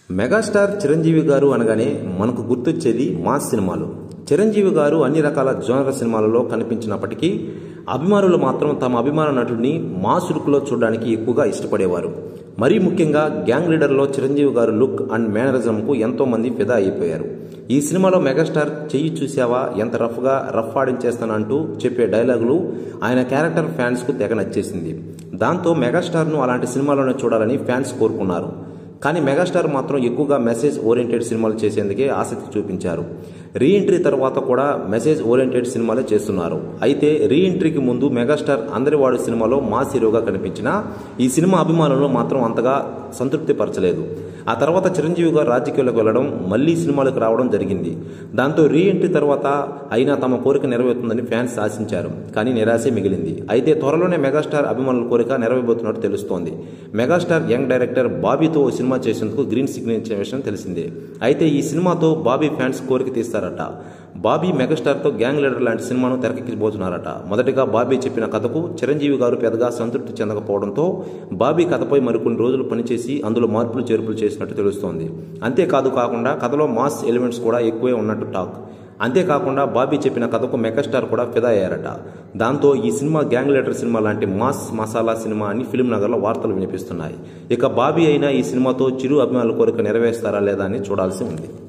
megastar Chiranjeevi గారు అనగానే మనకు గుర్తొచ్చేది మాస్ సినిమాలు చిరంజీవి గారు అన్ని రకాల జోనర్ సినిమాలలో కనిపించినప్పటికీ అభిమానులు మాత్రం తమ అభిమాన నటుడిని మాస్ లుక్లో చూడడానికి ఎక్కువగా ఇష్టపడేవారు మరీ ముఖ్యంగా గ్యాంగ్ లీడర్లో చిరంజీవి గారు లుక్ అండ్ మేనరిజంకు ఎంతో మంది ఫిదా అయిపోయారు ఈ సినిమాలో మెగాస్టార్ చెయ్యి చూసావా ఎంత రఫ్గా రఫ్ ఆడించేస్తానంటూ చెప్పే డైలాగులు ఆయన క్యారెక్టర్ ఫ్యాన్స్కు తెగ నచ్చేసింది దాంతో మెగాస్టార్ను అలాంటి సినిమాలోనే చూడాలని ఫ్యాన్స్ కోరుకున్నారు కానీ మెగాస్టార్ మాత్రం ఎక్కువగా మెసేజ్ ఓరియంటెడ్ సినిమాలు చేసేందుకే ఆసక్తి చూపించారు రీఎంట్రీ తర్వాత కూడా మెసేజ్ ఓరియంటెడ్ సినిమాలే చేస్తున్నారు అయితే రీఎంట్రీకి ముందు మెగాస్టార్ అందరివాడు సినిమాలో మాస్ హీరోగా కనిపించినా ఈ సినిమా అభిమానులను మాత్రం అంతగా సంతృప్తి పరచలేదు ఆ తర్వాత చిరంజీవి గారు రాజకీయాలకు వెళ్లడం మళ్లీ సినిమాలకు రావడం జరిగింది దాంతో రీఎంట్రీ తర్వాత అయినా తమ కోరిక నెరవేరుతుందని ఫ్యాన్స్ ఆశించారు కానీ నిరాశే మిగిలింది అయితే త్వరలోనే మెగాస్టార్ అభిమానుల కోరిక నెరవేరబోతున్నట్టు తెలుస్తోంది మెగాస్టార్ యంగ్ డైరెక్టర్ బాబీతో ఓ సినిమా చేసేందుకు గ్రీన్ సిగ్నల్ ఇచ్చిన విషయం తెలిసిందే అయితే ఈ సినిమాతో బాబీ ఫ్యాన్స్ కోరిక తీస్తారట బాబీ మెగాస్టార్తో గ్యాంగ్ లీడర్ లాంటి సినిమాను తెరకెక్కిపోతున్నారట మొదటిగా బాబీ చెప్పిన కథకు చిరంజీవి గారు పెద్దగా సంతృప్తి చెందకపోవడంతో బాబీ కథపై మరికొన్ని రోజులు పనిచేసి అందులో మార్పులు చేర్పులు చేసినట్టు తెలుస్తోంది అంతేకాదు కాకుండా కథలో మాస్ ఎలిమెంట్స్ కూడా ఎక్కువే ఉన్నట్టు టాక్ అంతేకాకుండా బాబీ చెప్పిన కథకు మెగాస్టార్ కూడా ఫిదా అయ్యారట దాంతో ఈ సినిమా గ్యాంగ్ లీడర్ సినిమా లాంటి మాస్ మసాలా సినిమా అని ఫిల్మ్ నగర్లో వార్తలు వినిపిస్తున్నాయి ఇక బాబీ అయినా ఈ సినిమాతో చిరు అభిమానుల కోరిక నెరవేరుస్తారా లేదా అని చూడాల్సి ఉంది